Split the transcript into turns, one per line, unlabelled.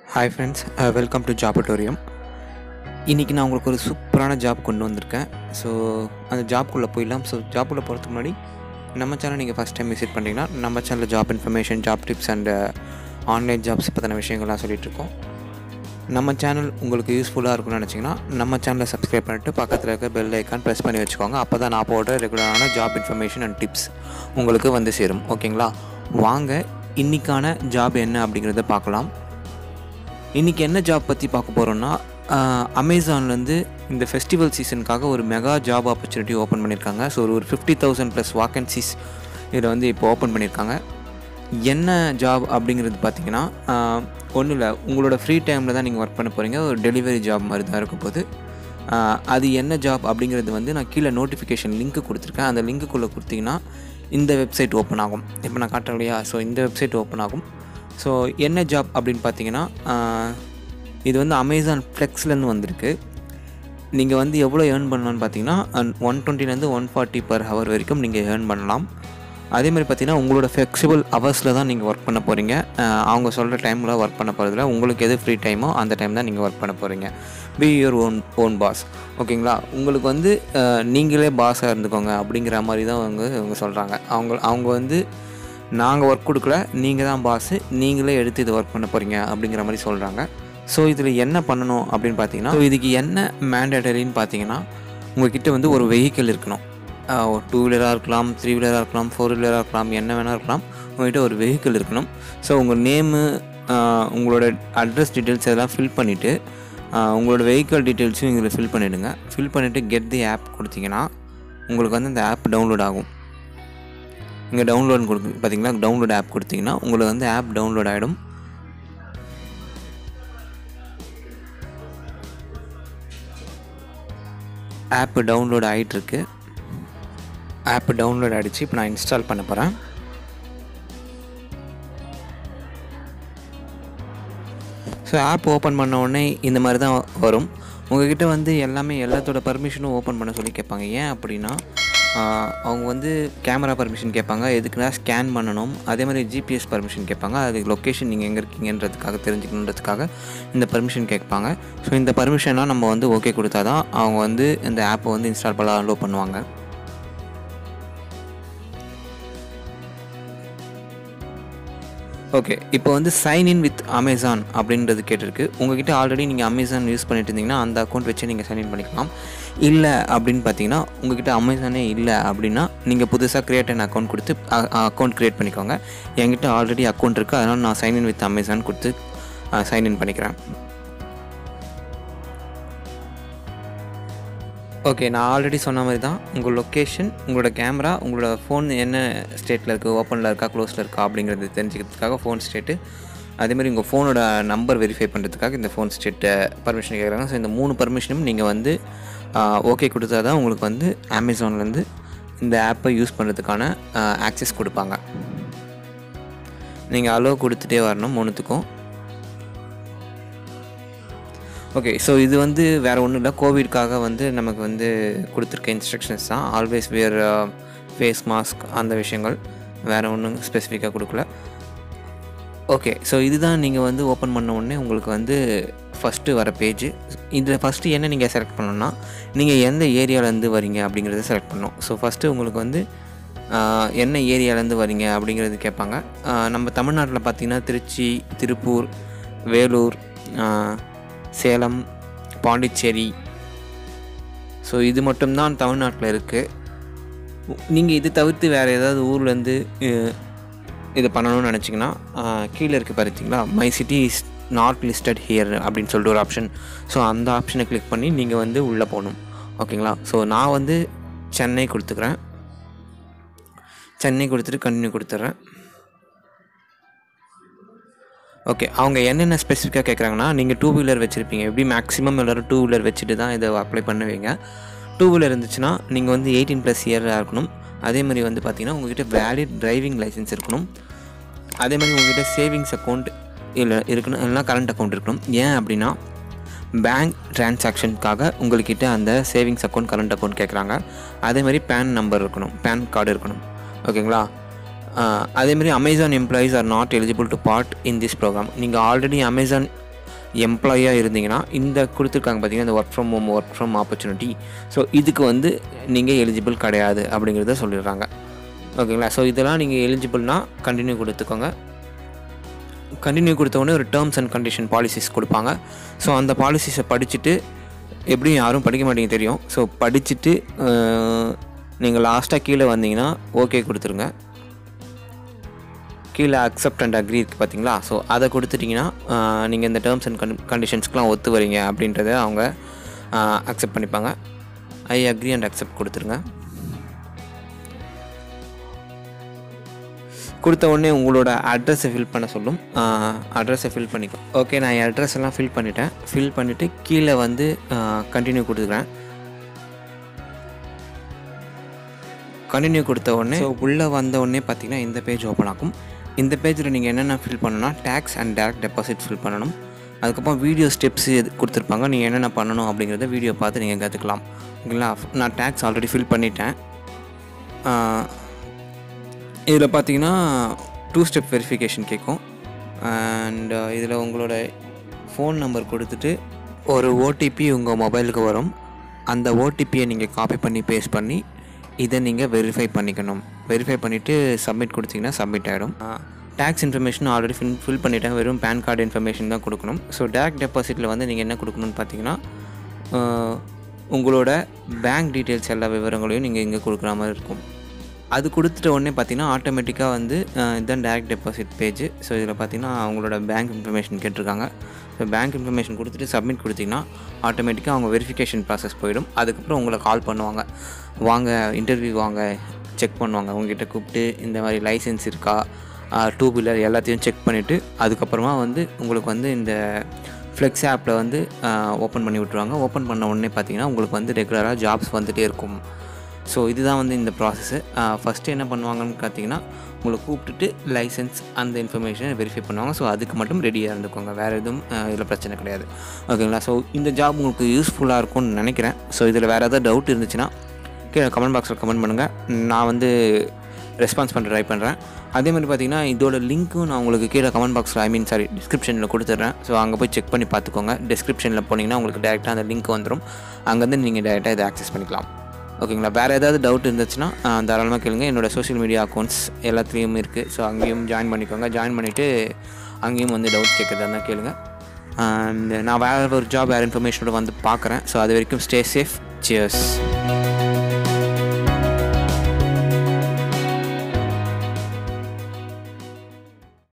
hi friends welcome to ஜாபட்டோரியம் இன்றைக்கி நான் உங்களுக்கு ஒரு சூப்பரான ஜாப் கொண்டு வந்திருக்கேன் ஸோ அந்த ஜாப்குள்ளே போயிடலாம் ஸோ ஜாப்குள்ளே போகிறதுக்கு முன்னாடி நம்ம சேனல் நீங்கள் ஃபஸ்ட் டைம் விசிட் பண்ணிங்கன்னா நம்ம சேனலில் job information job tips and online jobs பற்றின விஷயங்கள்லாம் சொல்லிகிட்ருக்கோம் நம்ம சேனல் உங்களுக்கு யூஸ்ஃபுல்லாக இருக்கும்னு நினச்சிங்கன்னா நம்ம சேனலை சப்ஸ்கிரைப் பண்ணிவிட்டு பக்கத்தில் இருக்க பெல் ஐக்கான் ப்ரெஸ் பண்ணி வச்சுக்கோங்க அப்போ தான் நான் போடுற ரெகுலரான ஜாப் இன்ஃபர்மேஷன் அண்ட் டிப்ஸ் உங்களுக்கு வந்து சேரும் ஓகேங்களா வாங்க இன்றைக்கான ஜாப் என்ன அப்படிங்கிறத பார்க்கலாம் இன்றைக்கி என்ன ஜாப் பற்றி பார்க்க போகிறோன்னா அமேசான்லேருந்து இந்த ஃபெஸ்டிவல் சீசனுக்காக ஒரு மெகா ஜாப் ஆப்பர்ச்சுனிட்டி ஓப்பன் பண்ணியிருக்காங்க ஸோ ஒரு ஃபிஃப்டி தௌசண்ட் ப்ளஸ் வாக்கன்சிஸ் இதில் வந்து இப்போ ஓப்பன் பண்ணியிருக்காங்க என்ன ஜாப் அப்படிங்கிறது பார்த்தீங்கன்னா ஒன்றும் இல்லை உங்களோட ஃப்ரீ டைமில் தான் நீங்கள் ஒர்க் பண்ண போகிறீங்க ஒரு டெலிவரி ஜாப் மாதிரி தான் இருக்க போது ஆஹ் அது என்ன ஜாப் அப்படிங்கிறது வந்து நான் கீழே நோட்டிஃபிகேஷன் லிங்க் கொடுத்துருக்கேன் அந்த லிங்க்குள்ளே கொடுத்தீங்கன்னா இந்த வெப்சைட் ஓப்பன் ஆகும் இப்போ நான் காட்டுறேன் இல்லையா ஸோ இந்த வெப்சைட் ஓப்பன் ஆகும் ஸோ என்ன ஜாப் அப்படின்னு பார்த்தீங்கன்னா ஆஹ் இது வந்து அமேசான் ஃப்ளெக்ஸ்லேருந்து வந்திருக்கு நீங்கள் வந்து எவ்வளோ ஏர்ன் பண்ணலாம்னு பார்த்தீங்கன்னா ஒன் டுவெண்ட்டிலேருந்து ஒன் ஃபார்ட்டி பர் ஹவர் வரைக்கும் நீங்கள் ஏர்ன் பண்ணலாம் அதே மாதிரி பார்த்தீங்கன்னா உங்களோட ஃப்ளெக்சிபிள் ஹவர்ஸில் தான் நீங்கள் ஒர்க் பண்ண போகிறீங்க அவங்க சொல்கிற டைமில் ஒர்க் பண்ண போகிறதுல உங்களுக்கு எது ஃப்ரீ டைமோ அந்த டைம் தான் நீங்கள் ஒர்க் பண்ண போகிறீங்க be your own own boss ஓகேங்களா உங்களுக்கு வந்து அஹ், நீங்களே பாஸாக இருந்துக்கோங்க அப்படிங்கிற மாதிரி தான் அவங்க இவங்க சொல்கிறாங்க அவங்க அவங்க வந்து நாங்கள் ஒர்க் கொடுக்கல நீங்கள் தான் பாஸு நீங்களே எடுத்து இது ஒர்க் பண்ண போகிறீங்க அப்படிங்கிற மாதிரி சொல்கிறாங்க ஸோ இதில் என்ன பண்ணணும் அப்படின்னு பார்த்தீங்கன்னா so இதுக்கு என்ன மேண்டேட்டரின்னு பார்த்தீங்கன்னா உங்ககிட்ட வந்து ஒரு வெஹிக்கிள் இருக்கணும் ஆஹ் ஒரு டூ வீலராக இருக்கலாம் த்ரீ வீலராக இருக்கலாம் ஃபோர் வீலராக இருக்கலாம் என்ன வேணால் இருக்கலாம் உங்கள்கிட்ட ஒரு வெஹிக்கிள் இருக்கணும் ஸோ உங்கள் நேமு உங்களோட அட்ரஸ் டீட்டெயில்ஸ் எல்லாம் ஃபில் பண்ணிவிட்டு உங்களோட வெஹிக்கிள் டீட்டெயில்ஸும் இதில் ஃபில் பண்ணிவிடுங்க ஃபில் பண்ணிவிட்டு கெட் தி ஆப் கொடுத்தீங்கன்னா உங்களுக்கு வந்து அந்த ஆப் டவுன்லோட் ஆகும் இங்கே டவுன்லோட் கொடுக்கு பார்த்தீங்களா டவுன்லோட் ஆப் கொடுத்தீங்கன்னா உங்களுக்கு வந்து ஆப் டவுன்லோட் ஆகிடும் ஆப் டவுன்லோட் ஆகிட்டுருக்கு ஆப் டவுன்லோட் ஆகிடுச்சு இப்போ நான் இன்ஸ்டால் பண்ண போகிறேன் ஸோ ஆப் ஓப்பன் பண்ண உடனே இந்த மாதிரி தான் வரும் உங்ககிட்ட வந்து எல்லாமே எல்லாத்தோட பர்மிஷனும் ஓப்பன் பண்ண சொல்லி கேட்பாங்க ஏன் அப்படின்னா ஆஹ், அவங்க வந்து கேமரா பர்மிஷன் கேட்பாங்க எதுக்குன்னா ஸ்கேன் பண்ணணும் அதே மாதிரி ஜிபிஎஸ் பர்மிஷன் கேட்பாங்க அதுக்கு லொக்கேஷன் நீங்கள் எங்கே இருக்கீங்கன்றதுக்காக தெரிஞ்சுக்கணுன்றதுக்காக இந்த பர்மிஷன் கேட்பாங்க ஸோ இந்த பர்மிஷன்லாம் நம்ம வந்து ஓகே கொடுத்தா தான் அவங்க வந்து இந்த ஆப்பை வந்து இன்ஸ்டால் பண்ண அலோவ் பண்ணுவாங்க ஓகே இப்போ வந்து சைன் இன் வித் அமேசான் அப்படின்றது கேட்டிருக்கு உங்ககிட்ட ஆல்ரெடி நீங்கள் அமேசான் யூஸ் பண்ணிட்டு இருந்தீங்கன்னா அந்த அக்கௌண்ட் வச்சு நீங்கள் சைன் இன் பண்ணிக்கலாம் இல்லை அப்படின்னு பார்த்தீங்கன்னா உங்ககிட்ட அமேசானே இல்லை அப்படின்னா நீங்கள் புதுசாக கிரியேட் அன் அக்கௌண்ட் கொடுத்து அக்கௌண்ட் க்ரியேட் பண்ணிக்கோங்க என்கிட்ட ஆல்ரெடி அக்கௌண்ட் இருக்குது அதனால் நான் சைன் இன் வித் அமேசான் கொடுத்து சைன் இன் பண்ணிக்கிறேன் ஓகே நான் ஆல்ரெடி சொன்ன மாதிரி தான் உங்கள் லொக்கேஷன் உங்களோட கேமரா உங்களோட ஃபோன் என்ன ஸ்டேட்டில் இருக்குது ஓப்பனில் இருக்கா க்ளோஸில் இருக்கா அப்படிங்கிறது தெரிஞ்சுக்கிறதுக்காக ஃபோன் ஸ்டேட்டு அதேமாதிரி உங்கள் ஃபோனோட நம்பர் வெரிஃபை பண்ணுறதுக்காக இந்த ஃபோன் ஸ்டேட்டை பர்மிஷன் கேட்குறாங்க ஸோ இந்த மூணு பர்மிஷனும் நீங்கள் வந்து ஓகே கொடுத்தா தான் உங்களுக்கு வந்து அமேசான்லேருந்து இந்த ஆப்பை யூஸ் பண்ணுறதுக்கான ஆக்சஸ் கொடுப்பாங்க நீங்கள் அலோவ் கொடுத்துட்டே வரணும் மூணுத்துக்கும் ஓகே ஸோ இது வந்து வேறு ஒன்றும் இல்லை கோவிட்காக வந்து நமக்கு வந்து கொடுத்துருக்க இன்ஸ்ட்ரக்ஷன்ஸ் தான் ஆல்வேஸ் வியர் ஃபேஸ் மாஸ்க் அந்த விஷயங்கள் வேறு ஒன்றும் ஸ்பெசிஃபிக்காக கொடுக்கல ஓகே ஸோ இதுதான் நீங்கள் வந்து ஓப்பன் பண்ண உடனே உங்களுக்கு வந்து ஃபஸ்ட்டு வர பேஜ் இதில் ஃபஸ்ட்டு என்ன நீங்கள் செலக்ட் பண்ணணும்னா நீங்கள் எந்த ஏரியாவிலேருந்து வரீங்க அப்படிங்கிறத செலக்ட் பண்ணணும் ஸோ ஃபஸ்ட்டு உங்களுக்கு வந்து ஆஹ், என்ன ஏரியாவிலேருந்து வரீங்க அப்படிங்கிறது கேட்பாங்க ஆஹ், நம்ம தமிழ்நாட்டில் பார்த்தீங்கன்னா திருச்சி திருப்பூர் வேலூர் ஆஹ், சேலம் பாண்டிச்சேரி ஸோ இது மட்டும்தான் தமிழ்நாட்டில் இருக்குது நீங்கள் இது தவிர்த்து வேறு ஏதாவது ஊர்லேருந்து இது பண்ணணும்னு நினச்சிங்கன்னா கீழே இருக்குது பார்த்தீங்களா my city is not listed here அப்படின்னு சொல்லிட்டு ஒரு ஆப்ஷன் ஸோ அந்த ஆப்ஷனை கிளிக் பண்ணி நீங்கள் வந்து உள்ளே போகணும் ஓகேங்களா ஸோ நான் வந்து சென்னை கொடுத்துக்கிறேன் சென்னை கொடுத்துட்டு கண்டினியூ கொடுத்துட்றேன் ஓகே அவங்க என்னென்ன ஸ்பெசிஃபிக்காக கேட்குறாங்கன்னா நீங்கள் டூ வீலர் வச்சுருப்பீங்க எப்படி மேக்ஸிமம் எல்லோரும் டூ வீலர் வச்சுட்டு தான் இதை அப்ளை பண்ணுவீங்க டூ வீலர் இருந்துச்சுன்னா நீங்கள் வந்து எயிட்டீன் ப்ளஸ் இயராக இருக்கணும் அதே மாதிரி வந்து பார்த்தீங்கன்னா உங்ககிட்ட வேலிட் டிரைவிங் லைசன்ஸ் இருக்கணும் அதே மாதிரி உங்ககிட்ட சேவிங்ஸ் அக்கௌண்ட் இல்லை இருக்கணும் இல்லைனா கரண்ட் அக்கௌண்ட் இருக்கணும் ஏன் அப்படின்னா பேங்க் டிரான்சாக்ஷனுக்காக உங்கள்கிட்ட அந்த சேவிங்ஸ் அக்கௌண்ட் கரண்ட் அக்கௌண்ட் கேட்குறாங்க அதே மாதிரி பேன் நம்பர் இருக்கணும் பேன் கார்டு இருக்கணும் ஓகேங்களா அதேமாதிரி Amazon employees are not eligible to part in this program நீங்கள் ஆல்ரெடி அமேசான் எம்ப்ளாயாக இருந்தீங்கன்னா இந்த கொடுத்துருக்காங்க பார்த்தீங்கன்னா இந்த work from home work from opportunity so இதுக்கு வந்து நீங்கள் எலிஜிபிள் கிடையாது அப்படிங்கிறத சொல்லிடுறாங்க ஓகேங்களா ஸோ இதெல்லாம் நீங்கள் எலிஜிபிள்னா கண்டினியூ கொடுத்துக்கோங்க கண்டினியூ கொடுத்தவொடனே ஒரு டேர்ம்ஸ் அண்ட் கண்டிஷன் பாலிசிஸ் கொடுப்பாங்க ஸோ அந்த பாலிசிஸை படிச்சுட்டு எப்படியும் யாரும் படிக்க மாட்டீங்க தெரியும் ஸோ படிச்சுட்டு நீங்கள் லாஸ்ட்டாக கீழே வந்தீங்கன்னா ஓகே கொடுத்துருங்க கீழே அக்செப்ட் அண்ட் அக்ரி இருக்குது பார்த்தீங்களா ஸோ அதை கொடுத்துட்டிங்கன்னா நீங்கள் இந்த டேர்ம்ஸ் அண்ட் கன் கண்டிஷன்ஸ்க்கெலாம் ஒத்து வரீங்க அப்படின்றத அவங்க அக்செப்ட் பண்ணிப்பாங்க ஐ அக்ரி அண்ட் அக்செப்ட் கொடுத்துருங்க கொடுத்த உடனே உங்களோட அட்ரஸை ஃபில் பண்ண சொல்லும் அட்ரஸை ஃபில் பண்ணிக்கோ ஓகே நான் என் அட்ரஸ் எல்லாம் ஃபில் பண்ணிட்டேன் ஃபில் பண்ணிவிட்டு கீழே வந்து கண்டினியூ கொடுத்துக்கிறேன் கண்டினியூ கொடுத்த உடனே ஸோ உள்ளே வந்த உடனே பார்த்தீங்கன்னா இந்த பேஜ் ஓப்பன் ஆகும் இந்த பேஜில் நீங்கள் என்னென்ன ஃபில் பண்ணணும்னா tax and direct deposit fill பண்ணணும் அதுக்கப்புறம் வீடியோ ஸ்டெப்ஸ் எது கொடுத்துருப்பாங்க நீங்கள் என்னென்ன பண்ணணும் அப்படிங்கிறத வீடியோ பார்த்து நீங்கள் கற்றுக்கலாம் ஓகேங்களா நான் டேக்ஸ் ஆல்ரெடி ஃபில் பண்ணிட்டேன் இதில் பார்த்தீங்கன்னா டூ ஸ்டெப் வெரிஃபிகேஷன் கேட்கும் அண்ட் இதில் உங்களோட ஃபோன் நம்பர் கொடுத்துட்டு ஒரு ஓடிபி உங்கள் மொபைலுக்கு வரும் அந்த ஓடிபியை நீங்கள் காப்பி பண்ணி பேஸ்ட் பண்ணி இதை நீங்கள் வெரிஃபை பண்ணிக்கணும் வெரிஃபை பண்ணிவிட்டு சப்மிட் கொடுத்தீங்கன்னா சப்மிட் ஆகிடும் tax information already fill fill பண்ணிட்டேன் வெறும் பேன் கார்டு இன்ஃபர்மேஷன் தான் கொடுக்கணும் ஸோ டேரக்ட் டெபாசிட்டில் வந்து நீங்கள் என்ன கொடுக்கணும்னு பார்த்தீங்கன்னா உங்களோட பேங்க் டீட்டெயில்ஸ் எல்லா விவரங்களையும் நீங்கள் இங்கே கொடுக்குற மாதிரி இருக்கும் அது கொடுத்துட்ட உடனே பார்த்தீங்கன்னா ஆட்டோமேட்டிக்காக வந்து இதுதான் டேரக்ட் டெபாசிட் பேஜ் ஸோ இதில் பார்த்தீங்கன்னா அவங்களோட பேங்க் இன்ஃபர்மேஷன் கேட்டிருக்காங்க ஸோ பேங்க் இன்ஃபர்மேஷன் கொடுத்துட்டு சப்மிட் கொடுத்தீங்கன்னா ஆட்டோமேட்டிக்காக அவங்க வெரிஃபிகேஷன் ப்ராசஸ் போயிடும் அதுக்கப்புறம் உங்களை கால் பண்ணுவாங்க வாங்க இன்டர்வியூ வாங்க செக் பண்ணுவாங்க உங்ககிட்ட கூப்பிட்டு இந்த மாதிரி லைசன்ஸ் இருக்கா டூ வீலர் எல்லாத்தையும் செக் பண்ணிவிட்டு அதுக்கப்புறமா வந்து உங்களுக்கு வந்து இந்த ஃப்ளெக்ஸ் ஆப்பில் வந்து ஓப்பன் பண்ணி விட்ருவாங்க ஓப்பன் பண்ண உடனே பார்த்தீங்கன்னா உங்களுக்கு வந்து ரெகுலராக ஜாப்ஸ் வந்துகிட்டே இருக்கும் ஸோ இதுதான் வந்து இந்த ப்ராசஸ்ஸு ஃபஸ்ட்டு என்ன பண்ணுவாங்கன்னு பார்த்தீங்கன்னா உங்களை கூப்பிட்டுட்டு லைசன்ஸ் அந்த இன்ஃபர்மேஷனை வெரிஃபை பண்ணுவாங்க ஸோ அதுக்கு மட்டும் ரெடியாக இருந்துக்கோங்க வேறு எதுவும் இதில் பிரச்சனை கிடையாது ஓகேங்களா ஸோ இந்த ஜாப் உங்களுக்கு யூஸ்ஃபுல்லாக இருக்கும்னு நினைக்கிறேன் ஸோ இதில் வேறு ஏதாவது டவுட் இருந்துச்சுன்னா கீழே கமெண்ட் பாக்ஸில் கமெண்ட் பண்ணுங்கள் நான் வந்து ரெஸ்பான்ஸ் பண்ண ட்ரை பண்ணுறேன் அதே மாதிரி பார்த்தீங்கன்னா இதோட லிங்க்கும் நான் உங்களுக்கு கீழே கமெண்ட் பாக்ஸில் ஐ மீன் சாரி டிஸ்கிரிப்ஷனில் கொடுத்துட்றேன் ஸோ அங்கே போய் செக் பண்ணி பார்த்துக்கோங்க டிஸ்கிரிப்ஷனில் போனீங்கன்னா உங்களுக்கு டேரெக்டாக அந்த லிங்க் வந்துடும் அங்கேருந்து நீங்கள் டேரெக்டாக இதை ஆக்சஸ் பண்ணிக்கலாம் ஓகேங்களா வேறு ஏதாவது டவுட் இருந்துச்சுன்னா தாராளமாக கேளுங்க என்னோடய சோஷியல் மீடியா அக்கௌண்ட்ஸ் எல்லாத்துலேயும் இருக்குது ஸோ அங்கேயும் ஜாயின் பண்ணிக்கோங்க ஜாயின் பண்ணிவிட்டு அங்கேயும் வந்து டவுட் கேட்குறதா இருந்தால் கேளுங்க அண்ட் நான் வேறு ஒரு ஜாப் வேறு இன்ஃபர்மேஷனோட வந்து பார்க்குறேன் ஸோ அது வரைக்கும் ஸ்டே சேஃப் சியர்ஸ்